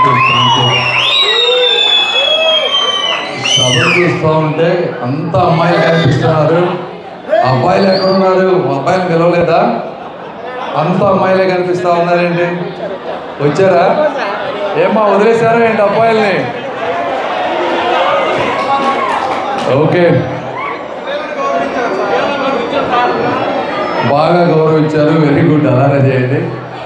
సభ చూస్తూ ఉంటే అంత అమ్మాయిలు కనిపిస్తున్నారు అబ్బాయిలు ఎక్కడున్నారు అబ్బాయిలు పిలవలేదా అంత అమ్మాయిలే కనిపిస్తా ఉన్నారేంటి వచ్చారా ఏమా వదిలేశారా ఏంటి అబ్బాయిల్ని ఓకే బాగా గౌరవించారు వెరీ గుడ్ అలానే చేయండి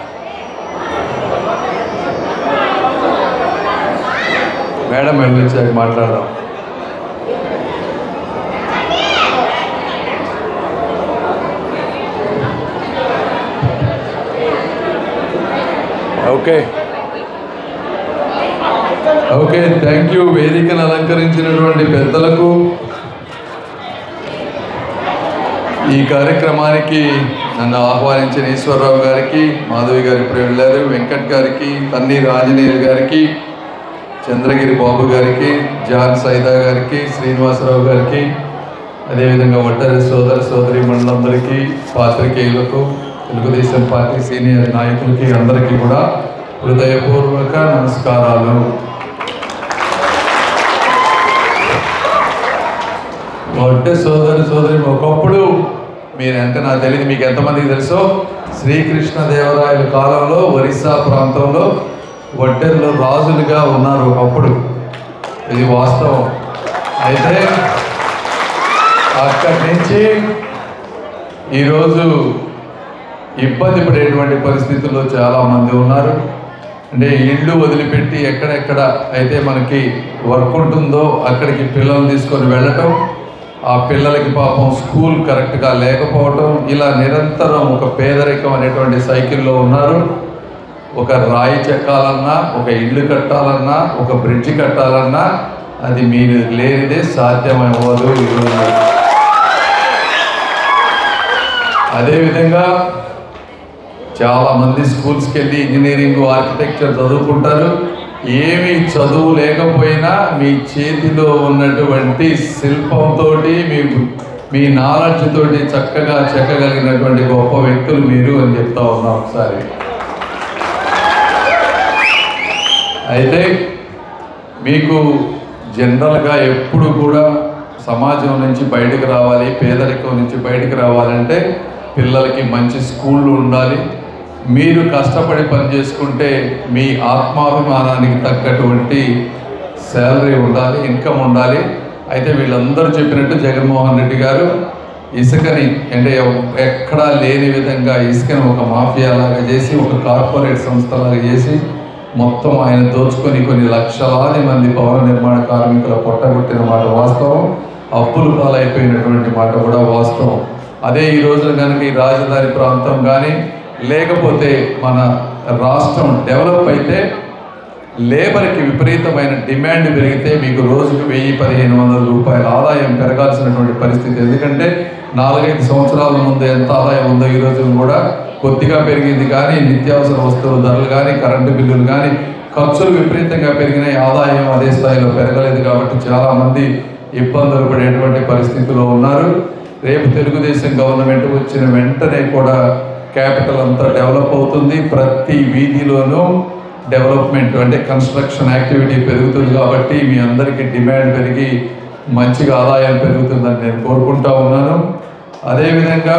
మేడం వెళ్ళొచ్చాక మాట్లాడదాం ఓకే ఓకే థ్యాంక్ యూ వేదికను అలంకరించినటువంటి పెద్దలకు ఈ కార్యక్రమానికి నన్ను ఆహ్వానించిన ఈశ్వరరావు గారికి మాధవి గారి ఇప్పుడు వెళ్ళారు వెంకట్ గారికి తన్నీర్ ఆంజనేయులు గారికి చంద్రగిరి బాబు గారికి జాన్ సైదా గారికి శ్రీనివాసరావు గారికి అదేవిధంగా ఒంటరి సోదర సోదరి మండలందరికీ పాత్రికేయులకు తెలుగుదేశం పార్టీ సీనియర్ నాయకులకి అందరికీ కూడా హృదయపూర్వక నమస్కారాలు ఒంటె సోదరి సోదరి ఒకప్పుడు మీరు ఎంత నాకు తెలియదు మీకు ఎంతమందికి తెలుసో శ్రీకృష్ణదేవరాయల కాలంలో ఒరిస్సా ప్రాంతంలో ఒడ్డెర్లు రాజులుగా ఉన్నారు ఒకప్పుడు ఇది వాస్తవం అయితే అక్కడి నుంచి ఈరోజు ఇబ్బంది పడేటువంటి పరిస్థితుల్లో చాలామంది ఉన్నారు అంటే ఇల్లు వదిలిపెట్టి ఎక్కడెక్కడ అయితే మనకి వర్క్ ఉంటుందో అక్కడికి పిల్లల్ని తీసుకొని వెళ్ళటం ఆ పిల్లలకి పాపం స్కూల్ కరెక్ట్గా లేకపోవటం ఇలా నిరంతరం ఒక పేదరికం అనేటువంటి సైకిల్లో ఉన్నారు ఒక రాయి చెక్కాలన్నా ఒక ఇల్లు కట్టాలన్నా ఒక బ్రిడ్జ్ కట్టాలన్నా అది మీరు లేనిదే సాధ్యమవ్వదు ఈరోజు అదేవిధంగా చాలామంది స్కూల్స్కి వెళ్ళి ఇంజనీరింగ్ ఆర్కిటెక్చర్ చదువుకుంటారు ఏమి చదువు లేకపోయినా మీ చేతిలో ఉన్నటువంటి శిల్పంతో మీ మీ నాలెడ్జ్ తోటి చక్కగా చెక్కగలిగినటువంటి గొప్ప వ్యక్తులు మీరు అని చెప్తా ఉన్నా ఒకసారి అయితే మీకు జనరల్గా ఎప్పుడు కూడా సమాజం నుంచి బయటకు రావాలి పేదరికం నుంచి బయటకు రావాలంటే పిల్లలకి మంచి స్కూళ్ళు ఉండాలి మీరు కష్టపడి పని చేసుకుంటే మీ ఆత్మాభిమానానికి తగ్గటువంటి శాలరీ ఉండాలి ఇన్కమ్ ఉండాలి అయితే వీళ్ళందరూ చెప్పినట్టు జగన్మోహన్ రెడ్డి గారు ఇసుకని అంటే ఎక్కడా లేని విధంగా ఇసుకని ఒక మాఫియా లాగా చేసి ఒక కార్పొరేట్ సంస్థలాగా చేసి మొత్తం ఆయన దోచుకొని కొన్ని లక్షలాది మంది భవన నిర్మాణ కార్మికుల పొట్టగొట్టిన మాట వాస్తవం అప్పులు పాలైపోయినటువంటి మాట కూడా వాస్తవం అదే ఈ రోజున కనుక ఈ రాజధాని ప్రాంతం కానీ లేకపోతే మన రాష్ట్రం డెవలప్ అయితే లేబర్కి విపరీతమైన డిమాండ్ పెరిగితే మీకు రోజుకు వెయ్యి పదిహేను వందల రూపాయల ఆదాయం పెరగాల్సినటువంటి పరిస్థితి ఎందుకంటే నాలుగైదు సంవత్సరాల ముందు ఎంత ఆదాయం ఉందో ఈ రోజు కూడా కొద్దిగా పెరిగింది కానీ నిత్యావసర వస్తువుల ధరలు కానీ కరెంటు బిల్లులు కానీ ఖర్చులు విపరీతంగా పెరిగినాయి ఆదాయం అదే స్థాయిలో పెరగలేదు కాబట్టి చాలామంది ఇబ్బందులు పడేటువంటి పరిస్థితిలో ఉన్నారు రేపు తెలుగుదేశం గవర్నమెంట్ వచ్చిన వెంటనే కూడా క్యాపిటల్ అంతా డెవలప్ అవుతుంది ప్రతి వీధిలోనూ డెవలప్మెంట్ అంటే కన్స్ట్రక్షన్ యాక్టివిటీ పెరుగుతుంది కాబట్టి మీ అందరికీ డిమాండ్ పెరిగి మంచిగా ఆదాయం పెరుగుతుందని నేను కోరుకుంటా ఉన్నాను అదేవిధంగా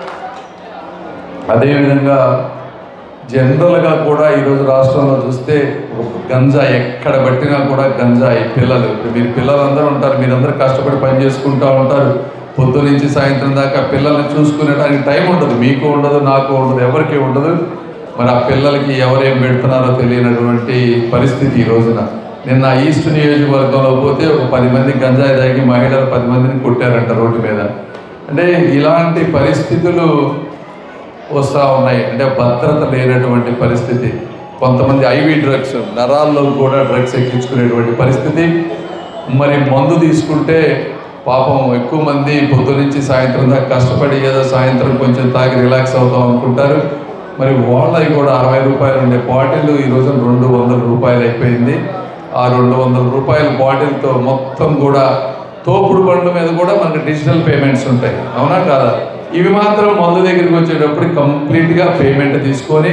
అదేవిధంగా జనరల్గా కూడా ఈరోజు రాష్ట్రంలో చూస్తే ఒక గంజాయి ఎక్కడ పట్టినా కూడా గంజాయి పిల్లలు ఇప్పుడు మీరు పిల్లలందరూ ఉంటారు మీరందరూ కష్టపడి పని చేసుకుంటూ ఉంటారు పొద్దు నుంచి సాయంత్రం దాకా పిల్లల్ని చూసుకునేటానికి టైం ఉండదు మీకు ఉండదు నాకు ఉండదు ఎవరికి ఉండదు మరి ఆ పిల్లలకి ఎవరేం పెడుతున్నారో తెలియనటువంటి పరిస్థితి ఈ రోజున నిన్న ఈస్ట్ నియోజకవర్గంలో పోతే ఒక పది మంది గంజాయి తాగి మహిళలు పది మందిని కొట్టారంట రోడ్డు మీద అంటే ఇలాంటి పరిస్థితులు వస్తూ ఉన్నాయి అంటే భద్రత లేనటువంటి పరిస్థితి కొంతమంది ఐవి డ్రగ్స్ నరాల్లో కూడా డ్రగ్స్ ఎక్కించుకునేటువంటి పరిస్థితి మరి మందు తీసుకుంటే పాపం ఎక్కువ మంది పొద్దు నుంచి సాయంత్రం దాకా కష్టపడి ఏదో సాయంత్రం కొంచెం తాగి రిలాక్స్ అవుతాం అనుకుంటారు మరి వాళ్ళవి కూడా అరవై రూపాయలు ఉండే బాటిల్ ఈ రోజు రెండు వందల రూపాయలు అయిపోయింది ఆ రెండు వందల రూపాయల బాటిల్తో మొత్తం కూడా తోపుడు బండ్ల మీద కూడా మనకి డిజిటల్ పేమెంట్స్ ఉంటాయి అవునా కాదా ఇవి మాత్రం మందు దగ్గరికి వచ్చేటప్పుడు కంప్లీట్గా పేమెంట్ తీసుకొని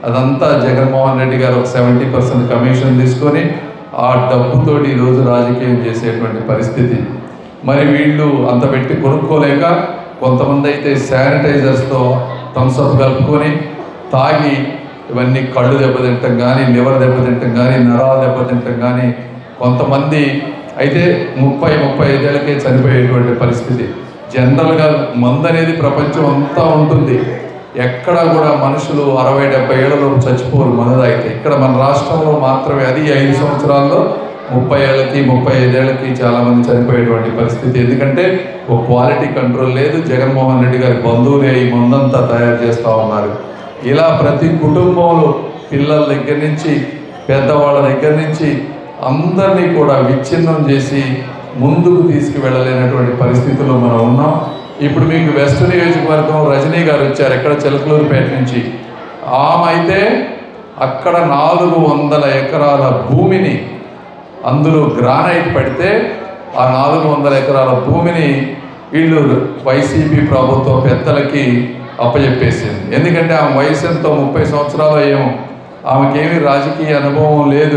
అదంతా జగన్మోహన్ రెడ్డి గారు ఒక సెవెంటీ పర్సెంట్ కమిషన్ తీసుకొని ఆ డబ్బుతోటి ఈరోజు రాజకీయం చేసేటువంటి పరిస్థితి మరి వీళ్ళు అంత పెట్టి కొనుక్కోలేక కొంతమంది అయితే శానిటైజర్స్తో థమ్స్అప్ కలుపుకొని తాగి ఇవన్నీ కళ్ళు దెబ్బతింటం కానీ లివర్ దెబ్బతింటం కానీ నరాలు దెబ్బతింటం కానీ కొంతమంది అయితే ముప్పై ముప్పై ఐదేళ్ళకే చనిపోయేటువంటి పరిస్థితి జనరల్గా మందు అనేది ప్రపంచం అంతా ఉంటుంది ఎక్కడ కూడా మనుషులు అరవై డెబ్బై ఏళ్ళలో చచ్చిపోరు మందు తాగితే ఇక్కడ మన రాష్ట్రంలో మాత్రమే అది ఐదు సంవత్సరాల్లో ముప్పై ఏళ్ళకి ముప్పై ఐదేళ్లకి చాలా మంది చనిపోయేటువంటి పరిస్థితి ఎందుకంటే ఒక క్వాలిటీ కంట్రోల్ లేదు జగన్మోహన్ రెడ్డి గారి బంధువులే ఈ మందంతా తయారు చేస్తూ ఉన్నారు ఇలా ప్రతి కుటుంబంలో పిల్లల దగ్గర నుంచి పెద్దవాళ్ళ దగ్గర నుంచి అందరినీ కూడా విచ్ఛిన్నం చేసి ముందుకు తీసుకువెళ్ళలేనటువంటి పరిస్థితుల్లో మనం ఉన్నాం ఇప్పుడు మీకు వెస్ట్ నియోజకవర్గం రజనీ గారు వచ్చారు ఎక్కడ చిలకలూరుపేట నుంచి ఆమె అయితే అక్కడ నాలుగు వందల ఎకరాల భూమిని అందులో గ్రానైట్ పెడితే ఆ నాలుగు వందల ఎకరాల భూమిని వీళ్ళు వైసీపీ ప్రభుత్వ పెద్దలకి అప్పచెప్పేసింది ఎందుకంటే ఆమె వయసు ఎంతో ముప్పై సంవత్సరాలు ఏమో ఆమెకేమీ రాజకీయ అనుభవం లేదు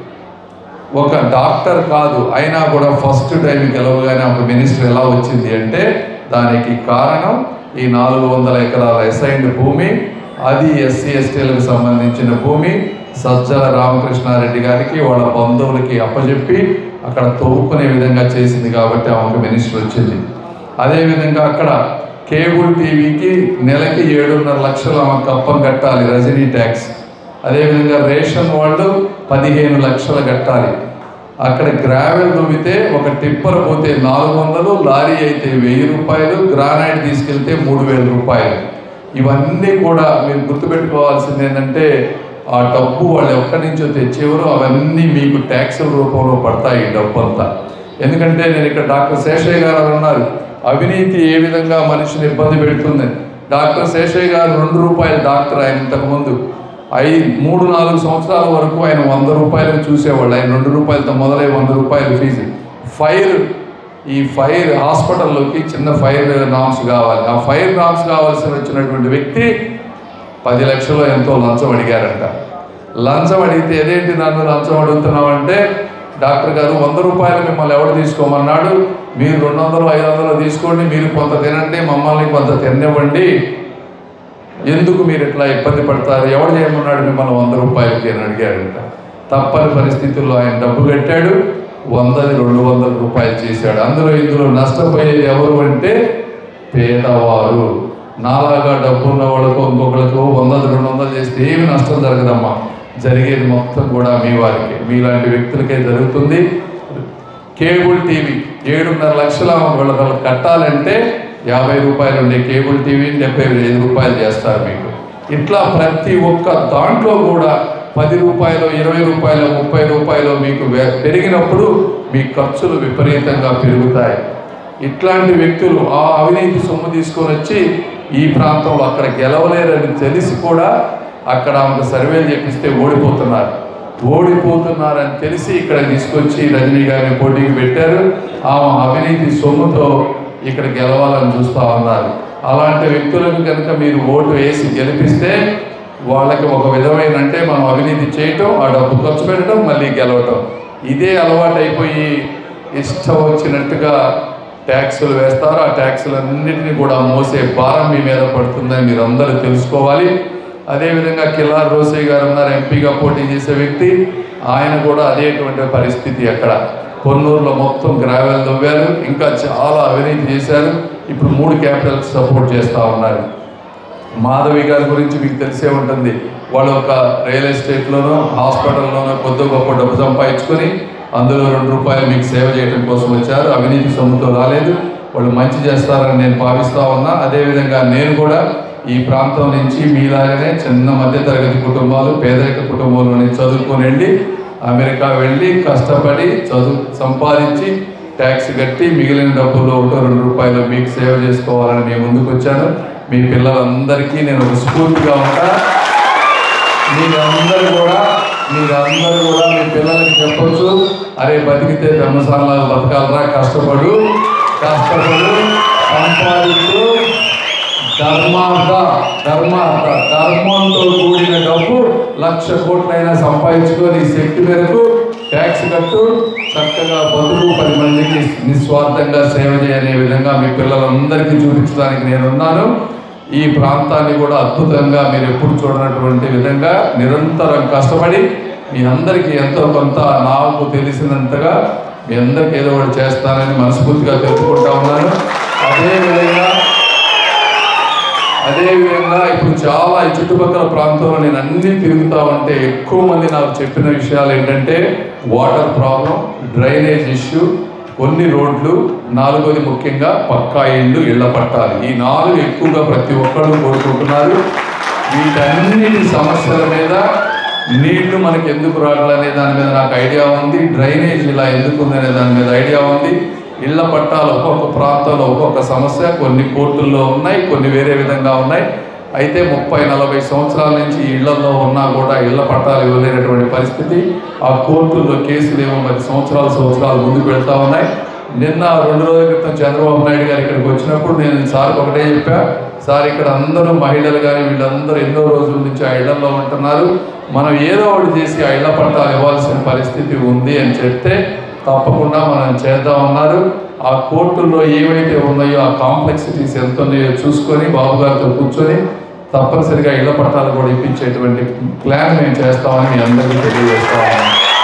ఒక డాక్టర్ కాదు అయినా కూడా ఫస్ట్ టైం గెలవగానే ఒక మినిస్టర్ ఎలా వచ్చింది అంటే దానికి కారణం ఈ నాలుగు వందల ఎకరాల అసైన్డ్ భూమి అది ఎస్సీ ఎస్టీలకు సంబంధించిన భూమి సజ్జల రామకృష్ణారెడ్డి గారికి వాళ్ళ బంధువులకి అప్పచెప్పి అక్కడ తవ్వుకునే విధంగా చేసింది కాబట్టి ఆమెకు మినిస్టర్ వచ్చింది అదేవిధంగా అక్కడ కేబుల్ టీవీకి నెలకి ఏడున్నర లక్షలు ఆమె కప్పం కట్టాలి రజనీ ట్యాక్స్ అదేవిధంగా రేషన్ వాళ్ళు పదిహేను లక్షలు కట్టాలి అక్కడ గ్రావెల్ దువ్వితే ఒక టిప్పర్ పోతే నాలుగు వందలు లారీ అయితే వెయ్యి రూపాయలు గ్రానైట్ తీసుకెళ్తే మూడు వేల రూపాయలు ఇవన్నీ కూడా మీరు గుర్తుపెట్టుకోవాల్సింది ఏంటంటే ఆ డబ్బు వాళ్ళు ఎక్కడి నుంచో తెచ్చేవారో అవన్నీ మీకు ట్యాక్సుల రూపంలో పడతాయి ఈ డబ్బు అంతా ఎందుకంటే నేను ఇక్కడ డాక్టర్ శేషయ్య గారు ఉన్నారు అవినీతి ఏ విధంగా మనిషిని ఇబ్బంది పెడుతుంది డాక్టర్ శేషయ్య గారు రెండు రూపాయలు డాక్టర్ ఆయన ఇంతకుముందు ఐ మూడు నాలుగు సంవత్సరాల వరకు ఆయన వంద రూపాయలు చూసేవాళ్ళు ఆయన రెండు రూపాయలతో మొదలై వంద రూపాయలు ఫీజు ఫైర్ ఈ ఫైర్ హాస్పిటల్లోకి చిన్న ఫైర్ నామ్స్ కావాలి ఆ ఫైర్ నామ్స్ కావాల్సిన వచ్చినటువంటి వ్యక్తి పది లక్షలు ఎంతో లంచం అడిగారంట లంచం అడిగితే ఏదేంటి నన్ను లంచం అడుగుతున్నావంటే డాక్టర్ గారు వంద రూపాయలు మిమ్మల్ని ఎవడు తీసుకోమన్నాడు మీరు రెండు వందలు ఐదు వందలు తీసుకోండి మీరు కొంత తినండి మమ్మల్ని కొంత తిననివ్వండి ఎందుకు మీరు ఇట్లా ఇబ్బంది పడతారు ఎవడు చేయమన్నాడు మిమ్మల్ని వంద రూపాయలకి అని అడిగాడంట తప్పని పరిస్థితుల్లో ఆయన డబ్బు కట్టాడు వందది రెండు వందల రూపాయలు చేశాడు అందులో ఇందులో నష్టపోయేది ఎవరు అంటే పేదవారు నాలాగా డబ్బు ఉన్న వాళ్ళకు ఇంకొకరికి వందలు రెండు వందలు చేస్తే ఏమి నష్టం జరగదమ్మా జరిగేది మొత్తం కూడా మీ వారికి మీలాంటి వ్యక్తులకే జరుగుతుంది కేబుల్ టీవీ ఏడున్నర లక్షల వాళ్ళ వాళ్ళకి కట్టాలంటే యాభై రూపాయలు ఉండే కేబుల్ టీవీ డెబ్బై ఐదు రూపాయలు చేస్తారు మీకు ఇట్లా ప్రతి ఒక్క దాంట్లో కూడా పది రూపాయలు ఇరవై రూపాయలు ముప్పై రూపాయలు మీకు వే- పెరిగినప్పుడు మీ ఖర్చులు విపరీతంగా పెరుగుతాయి ఇట్లాంటి వ్యక్తులు ఆ అవినీతి సొమ్ము తీసుకొని వచ్చి ఈ ప్రాంతంలో అక్కడ గెలవలేరని తెలిసి కూడా అక్కడ ఆమెకు సర్వేలు చేపిస్తే ఓడిపోతున్నారు ఓడిపోతున్నారని తెలిసి ఇక్కడ తీసుకొచ్చి రజనీ గారిని పోటీకి పెట్టారు ఆమె అవినీతి సొమ్ముతో ఇక్కడ గెలవాలని చూస్తూ ఉన్నారు అలాంటి వ్యక్తులకు కనుక మీరు ఓటు వేసి గెలిపిస్తే వాళ్ళకి ఒక విధమైన అంటే మనం అవినీతి చేయటం ఆ డబ్బు ఖర్చు పెట్టడం మళ్ళీ గెలవటం ఇదే అలవాటు అయిపోయి ఇష్టం వచ్చినట్టుగా ట్యాక్సులు వేస్తారు ఆ ట్యాక్సులన్నింటినీ కూడా మోసే భారం మీ మీద పడుతుందని మీరు అందరూ తెలుసుకోవాలి అదేవిధంగా కిల్లార్ రోసయ్య గారు ఉన్నారు ఎంపీగా పోటీ చేసే వ్యక్తి ఆయన కూడా అదేటువంటి పరిస్థితి అక్కడ పొన్నూరులో మొత్తం గ్రావెల్ దవ్వారు ఇంకా చాలా అవినీతి చేశారు ఇప్పుడు మూడు క్యాపిటల్స్ సపోర్ట్ చేస్తూ ఉన్నారు మాధవి గారి గురించి మీకు తెలిసే ఉంటుంది వాళ్ళు ఒక రియల్ ఎస్టేట్లోనో హాస్పిటల్లోనో కొద్ది గొప్ప డబ్బు సంపాదించుకొని అందులో రెండు రూపాయలు మీకు సేవ చేయడం కోసం వచ్చారు అవినీతి సొమ్ముతో రాలేదు వాళ్ళు మంచి చేస్తారని నేను భావిస్తా ఉన్నా అదేవిధంగా నేను కూడా ఈ ప్రాంతం నుంచి మీలాగనే చిన్న మధ్యతరగతి కుటుంబాలు పేదరిక కుటుంబంలో నుంచి చదువుకొని వెళ్ళి అమెరికా వెళ్ళి కష్టపడి చదువు సంపాదించి ట్యాక్స్ కట్టి మిగిలిన డబ్బుల్లో ఒకటో రెండు రూపాయలు మీకు సేవ చేసుకోవాలని నేను ముందుకు వచ్చాను మీ పిల్లలందరికీ నేను ఒక స్ఫూర్తిగా ఉంటా మీరందరూ కూడా మీరందరూ కూడా మీ పిల్లలకి చెప్పొచ్చు అరే బతికితే బ్రహ్మసాల బతకాలరా కష్టపడు కష్టపడు సంపాదించు ధర్మార్థ ధర్మార్థ ధర్మంతో కూడిన డబ్బు లక్ష కోట్లైనా సంపాదించుకొని ఈ శక్తి మేరకు ట్యాక్స్ కట్టు చక్కగా బతుకు పది మందికి నిస్వార్థంగా సేవ చేయనే విధంగా మీ పిల్లలందరికీ చూపించడానికి నేనున్నాను ఈ ప్రాంతాన్ని కూడా అద్భుతంగా మీరు ఎప్పుడు చూడనటువంటి విధంగా నిరంతరం కష్టపడి మీ అందరికీ ఎంతో కొంత నాకు తెలిసినంతగా మీ అందరికీ ఏదో ఒకటి చేస్తానని మనస్ఫూర్తిగా తెలుసుకుంటా ఉన్నాను అదేవిధంగా అదేవిధంగా ఇప్పుడు చాలా ఈ చుట్టుపక్కల ప్రాంతంలో నేను అన్ని తిరుగుతా ఉంటే ఎక్కువ మంది నాకు చెప్పిన విషయాలు ఏంటంటే వాటర్ ప్రాబ్లం డ్రైనేజ్ ఇష్యూ కొన్ని రోడ్లు నాలుగోది ముఖ్యంగా పక్కా ఇళ్ళు ఇళ్ల పట్టాలి ఈ నాలుగు ఎక్కువగా ప్రతి ఒక్కళ్ళు కోరుకుంటున్నారు వీటన్నిటి సమస్యల మీద నీళ్లు మనకి ఎందుకు రావాలనే దాని మీద నాకు ఐడియా ఉంది డ్రైనేజ్ ఇలా ఎందుకు ఉందనే దాని మీద ఐడియా ఉంది ఇళ్ల పట్టాలు ఒక్కొక్క ప్రాంతంలో ఒక్కొక్క సమస్య కొన్ని కోర్టుల్లో ఉన్నాయి కొన్ని వేరే విధంగా ఉన్నాయి అయితే ముప్పై నలభై సంవత్సరాల నుంచి ఈ ఇళ్లలో ఉన్నా కూడా ఇళ్ల పట్టాలు ఇవ్వలేనటువంటి పరిస్థితి ఆ కోర్టుల్లో కేసులు ఏమో మరి సంవత్సరాలు సంవత్సరాలు ముందుకు వెళ్తా ఉన్నాయి నిన్న రెండు రోజుల క్రితం చంద్రబాబు నాయుడు గారు ఇక్కడికి వచ్చినప్పుడు నేను సార్ ఒకటే చెప్పా సార్ ఇక్కడ అందరూ మహిళలు కానీ వీళ్ళందరూ ఎన్నో రోజుల నుంచి ఆ ఇళ్లలో ఉంటున్నారు మనం ఏదో ఒకటి చేసి ఆ ఇళ్ల పట్టాలు ఇవ్వాల్సిన పరిస్థితి ఉంది అని చెప్తే తప్పకుండా మనం చేద్దామన్నారు ఆ కోర్టుల్లో ఏవైతే ఉన్నాయో ఆ కాంప్లెక్సిటీస్ ఎంత ఉన్నాయో చూసుకొని బాబు గారితో కూర్చొని తప్పనిసరిగా ఇళ్ల పట్టాలు కూడా ఇప్పించేటువంటి ప్లాన్ మేము చేస్తామని మీ అందరికీ తెలియజేస్తామని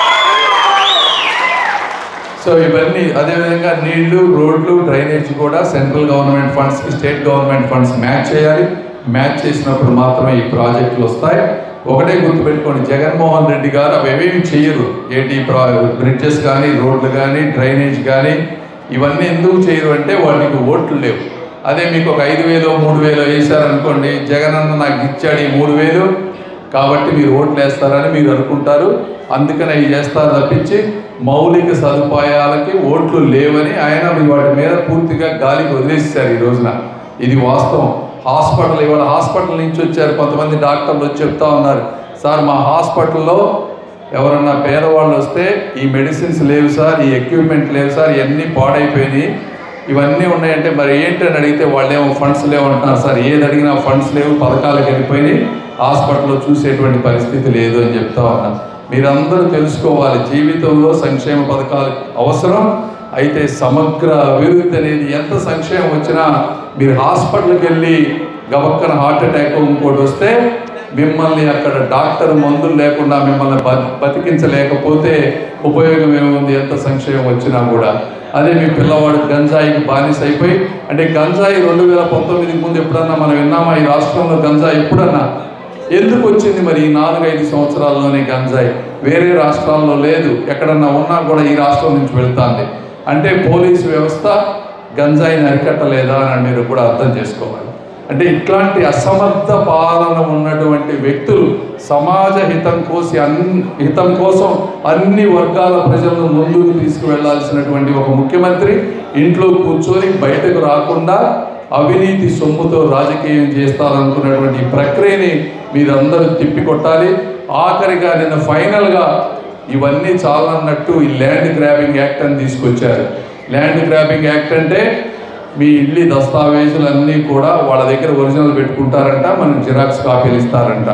సో ఇవన్నీ అదేవిధంగా నీళ్లు రోడ్లు డ్రైనేజ్ కూడా సెంట్రల్ గవర్నమెంట్ ఫండ్స్కి స్టేట్ గవర్నమెంట్ ఫండ్స్ మ్యాచ్ చేయాలి మ్యాచ్ చేసినప్పుడు మాత్రమే ఈ ప్రాజెక్టులు వస్తాయి ఒకటే గుర్తుపెట్టుకోండి జగన్మోహన్ రెడ్డి గారు అవి ఏమేమి చేయరు ఏంటి ప్రా బ్రిడ్జెస్ కానీ రోడ్లు కానీ డ్రైనేజ్ కానీ ఇవన్నీ ఎందుకు చేయరు అంటే వాటికి ఓట్లు లేవు అదే మీకు ఒక ఐదు వేలు మూడు వేలు వేశారనుకోండి జగన్ అన్న నాకు ఇచ్చాడు ఈ మూడు వేలు కాబట్టి మీరు ఓట్లు వేస్తారని మీరు అనుకుంటారు అందుకని అవి చేస్తారు తప్పించి మౌలిక సదుపాయాలకి ఓట్లు లేవని ఆయన మీ వాటి మీద పూర్తిగా గాలికి వదిలేసారు ఈ రోజున ఇది వాస్తవం హాస్పిటల్ ఇవాళ హాస్పిటల్ నుంచి వచ్చారు కొంతమంది డాక్టర్లు వచ్చి చెప్తా ఉన్నారు సార్ మా హాస్పిటల్లో ఎవరన్నా పేదవాళ్ళు వస్తే ఈ మెడిసిన్స్ లేవు సార్ ఈ ఎక్విప్మెంట్ లేవు సార్ ఇవన్నీ పాడైపోయినాయి ఇవన్నీ ఉన్నాయంటే మరి ఏంటని అడిగితే వాళ్ళేమో ఫండ్స్ లేవు అంటున్నారు సార్ ఏది అడిగినా ఫండ్స్ లేవు పథకాలకు వెళ్ళిపోయినాయి హాస్పిటల్లో చూసేటువంటి పరిస్థితి లేదు అని చెప్తా ఉన్నా మీరందరూ తెలుసుకోవాలి జీవితంలో సంక్షేమ పథకాలు అవసరం అయితే సమగ్ర అభివృద్ధి అనేది ఎంత సంక్షేమం వచ్చినా మీరు హాస్పిటల్కి వెళ్ళి గబక్కన హార్ట్ అటాక్ ఇంకోటి వస్తే మిమ్మల్ని అక్కడ డాక్టర్ మందులు లేకుండా మిమ్మల్ని బ- బతికించలేకపోతే ఉపయోగం ఏముంది ఎంత సంక్షేమం వచ్చినా కూడా అదే మీ పిల్లవాడు గంజాయికి బానిస అయిపోయి అంటే గంజాయి రెండు వేల పంతొమ్మిదికి ముందు ఎప్పుడన్నా మనం విన్నామా ఈ రాష్ట్రంలో గంజాయి ఎప్పుడన్నా ఎందుకు వచ్చింది మరి ఈ నాలుగైదు సంవత్సరాల్లోనే గంజాయి వేరే రాష్ట్రాల్లో లేదు ఎక్కడన్నా ఉన్నా కూడా ఈ రాష్ట్రం నుంచి వెళ్తాంది అంటే పోలీసు వ్యవస్థ గంజాయిని అరికట్టలేదా అని మీరు కూడా అర్థం చేసుకోవాలి అంటే ఇట్లాంటి అసమర్థ పాలన ఉన్నటువంటి వ్యక్తులు సమాజ హితం కోసి అన్ హితం కోసం అన్ని వర్గాల ప్రజలను ముందుకు తీసుకువెళ్లాల్సినటువంటి ఒక ముఖ్యమంత్రి ఇంట్లో కూర్చొని బయటకు రాకుండా అవినీతి సొమ్ముతో రాజకీయం చేస్తారనుకున్నటువంటి ఈ ప్రక్రియని మీరందరూ తిప్పికొట్టాలి ఆఖరిగా నిన్న ఫైనల్గా ఇవన్నీ చాలన్నట్టు ఈ ల్యాండ్ గ్రాబింగ్ యాక్ట్ అని తీసుకొచ్చారు ల్యాండ్ గ్రాబింగ్ యాక్ట్ అంటే మీ ఇల్లి దస్తావేజులు అన్నీ కూడా వాళ్ళ దగ్గర ఒరిజినల్ పెట్టుకుంటారంట మనకు జిరాక్స్ కాపీలు ఇస్తారంట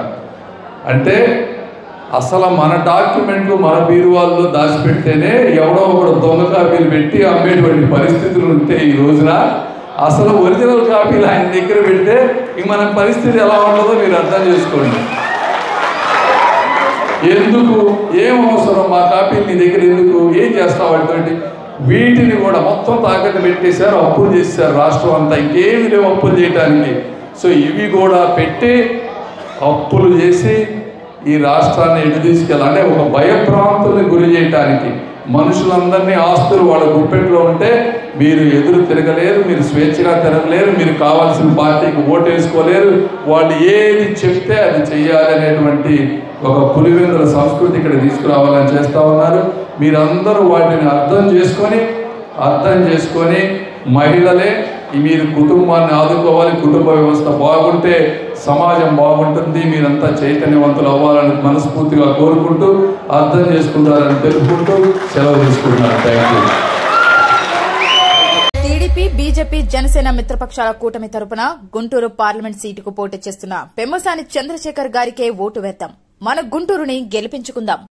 అంటే అసలు మన డాక్యుమెంట్లు మన బీరువాల్లో దాచిపెడితేనే ఎవడో ఒకడు దొంగ కాపీలు పెట్టి అమ్మేటువంటి పరిస్థితులు ఉంటే ఈ రోజున అసలు ఒరిజినల్ కాపీలు ఆయన దగ్గర పెడితే ఇంక మన పరిస్థితి ఎలా ఉంటుందో మీరు అర్థం చేసుకోండి ఎందుకు ఏం అవసరం మా కాపీలు నీ దగ్గర ఎందుకు ఏం చేస్తావు వాటితోటి వీటిని కూడా మొత్తం తాకట్టు పెట్టేశారు అప్పులు చేశారు రాష్ట్రం అంతా ఇంకేమి లేవు అప్పులు చేయడానికి సో ఇవి కూడా పెట్టి అప్పులు చేసి ఈ రాష్ట్రాన్ని ఎటు తీసుకెళ్ళాలి అంటే ఒక భయభ్రాంతుల్ని గురి చేయటానికి మనుషులందరినీ ఆస్తులు వాళ్ళ గుప్పెట్లో ఉంటే మీరు ఎదురు తిరగలేరు మీరు స్వేచ్ఛగా తిరగలేరు మీరు కావాల్సిన పార్టీకి ఓటేసుకోలేరు వాళ్ళు ఏది చెప్తే అది చెయ్యాలి అనేటువంటి ఒక పులివెందుల సంస్కృతి ఇక్కడ తీసుకురావాలని చేస్తా ఉన్నారు మీరందరూ వాటిని అర్థం చేసుకొని అర్థం చేసుకొని మహిళలే ఈ మీరు కుటుంబాన్ని ఆదుకోవాలి కుటుంబ వ్యవస్థ బాగుంటే సమాజం బాగుంటుంది మీరంతా చైతన్యవంతులు అవ్వాలని మనస్ఫూర్తిగా కోరుకుంటూ అర్థం చేసుకుంటారని తెలుపుకుంటూ సెలవు తీసుకుంటున్నాను thank you TDP BJP Janasena మిత్రపక్షాల కూటమి తరపున గుంటూరు పార్లమెంట్ సీటుకు పోటీ చేస్తున్న పెమ్మసాని చంద్రశేఖర్ గారికే ఓటు వేద్దాం మన గుంటూరుని గెలిపించుకుందాం